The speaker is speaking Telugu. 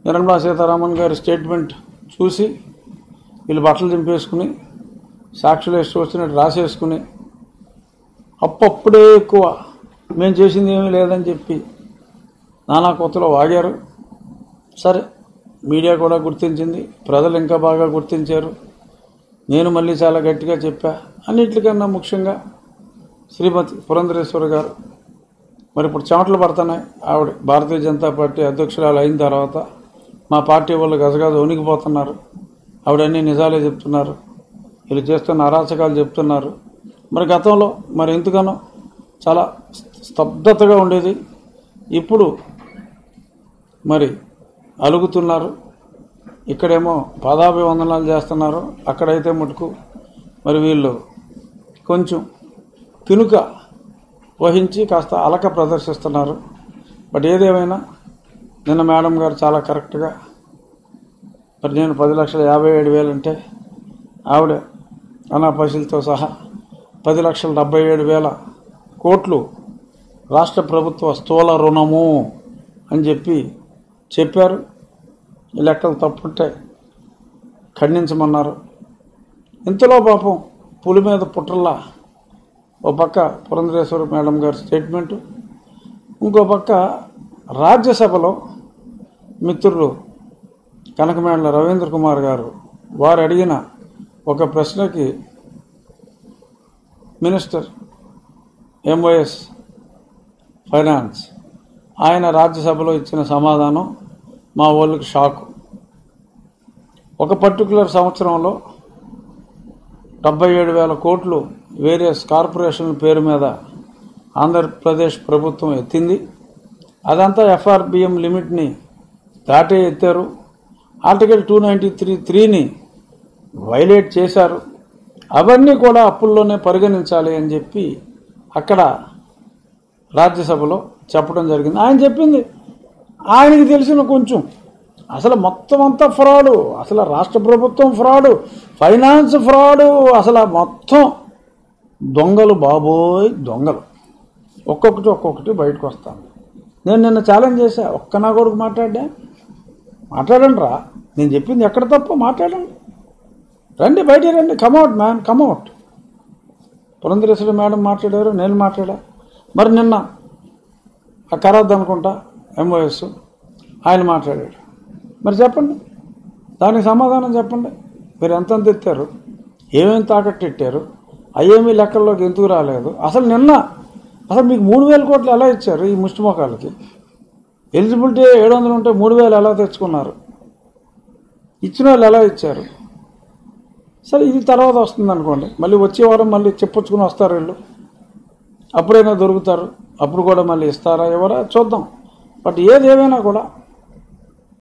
నిర్మలా సీతారామన్ గారి స్టేట్మెంట్ చూసి వీళ్ళు బట్టలు దింపేసుకుని సాక్షులు వేసి వచ్చినట్టు రాసేసుకుని అప్పప్పుడే ఎక్కువ మేము చేసింది ఏమీ లేదని చెప్పి నానా కొత్తలో వాగారు సరే మీడియా కూడా గుర్తించింది ప్రజలు ఇంకా బాగా గుర్తించారు నేను మళ్ళీ చాలా గట్టిగా చెప్పా అన్నిటికన్నా ముఖ్యంగా శ్రీమతి పురంధరేశ్వరి గారు మరి ఇప్పుడు చెమటలు పడుతున్నాయి ఆవిడ భారతీయ జనతా పార్టీ అధ్యక్షురాలు అయిన తర్వాత మా పార్టీ వాళ్ళు గజగజ వణికిపోతున్నారు ఆవిడ అన్ని నిజాలే చెప్తున్నారు వీళ్ళు చేస్తున్న అరాచకాలు చెప్తున్నారు మరి గతంలో మరి ఎందుకనో చాలా స్తబ్దతగా ఉండేది ఇప్పుడు మరి అలుగుతున్నారు ఇక్కడేమో పాదాభివందనాలు చేస్తున్నారు అక్కడైతే మటుకు మరి వీళ్ళు కొంచెం కినుక వహించి కాస్త అలక ప్రదర్శిస్తున్నారు బట్ ఏదేమైనా నిన్న మేడం గారు చాలా కరెక్ట్గా మరి నేను పది లక్షల యాభై ఏడు వేలు అంటే ఆవిడ అనాపశులతో సహా పది లక్షల డెబ్బై ఏడు వేల కోట్లు రాష్ట్ర ప్రభుత్వ స్థూల రుణము అని చెప్పి చెప్పారు ఈ లెక్కలు తప్పుంటే ఖండించమన్నారు ఇంతలో పాపం పులి మీద పుట్రల్లా ఓ పక్క పురంధరేశ్వర మేడం గారి స్టేట్మెంటు ఇంకో పక్క రాజ్యసభలో మిత్రులు కనకమేళ్ల రవీంద్ర కుమార్ గారు వారు అడిగిన ఒక ప్రశ్నకి మినిస్టర్ ఎంఓఎస్ ఫైనాన్స్ ఆయన రాజ్యసభలో ఇచ్చిన సమాధానం మా వాళ్ళకి షాక్ ఒక పర్టికులర్ సంవత్సరంలో డెబ్బై ఏడు వేల కోట్లు వేరియస్ కార్పొరేషన్ల పేరు మీద ఆంధ్రప్రదేశ్ ప్రభుత్వం ఎత్తింది అదంతా ఎఫ్ఆర్బిఎం లిమిట్ని దాటే ఎత్తారు ఆర్టికల్ టూ నైంటీ త్రీ త్రీని వైలేట్ చేశారు అవన్నీ కూడా అప్పుల్లోనే పరిగణించాలి అని చెప్పి అక్కడ రాజ్యసభలో చెప్పడం జరిగింది ఆయన చెప్పింది ఆయనకి తెలిసిన కొంచెం అసలు మొత్తం అంతా ఫ్రాడు అసలు రాష్ట్ర ప్రభుత్వం ఫ్రాడు ఫైనాన్స్ ఫ్రాడు అసలు మొత్తం దొంగలు బాబోయ్ దొంగలు ఒక్కొక్కటి ఒక్కొక్కటి బయటకు వస్తాను నేను నిన్న ఛాలెంజ్ చేశా ఒక్క నా కొడుకు మాట్లాడా మాట్లాడండి రా నేను చెప్పింది ఎక్కడ తప్ప మాట్లాడండి రండి బయటికి రండి come out man come out Purandeswari madam మాట్లాడారు నేను మాట్లాడా మరి నిన్న ఆ ఖరాద్ అనుకుంటా ఎంఓఎస్ ఆయన మాట్లాడాడు మరి చెప్పండి దానికి సమాధానం చెప్పండి మీరు ఎంతెంత ఎత్తారు ఏమేమి తాకట్టు ఎట్టారు అయ్యేమీ లెక్కల్లోకి ఎందుకు రాలేదు అసలు నిన్న అసలు మీకు మూడు వేల కోట్లు ఎలా ఇచ్చారు ఈ ముష్టి మొఖాలకి ఎలిజిబిలిటీ ఏడు వందలు ఉంటే మూడు వేలు ఎలా తెచ్చుకున్నారు ఇచ్చిన వాళ్ళు ఎలా ఇచ్చారు సరే ఇది తర్వాత వస్తుంది అనుకోండి మళ్ళీ వచ్చే వారం మళ్ళీ చెప్పుచ్చుకుని వస్తారు వీళ్ళు అప్పుడైనా దొరుకుతారు అప్పుడు కూడా మళ్ళీ ఇస్తారా ఎవరా చూద్దాం బట్ ఏది ఏమైనా కూడా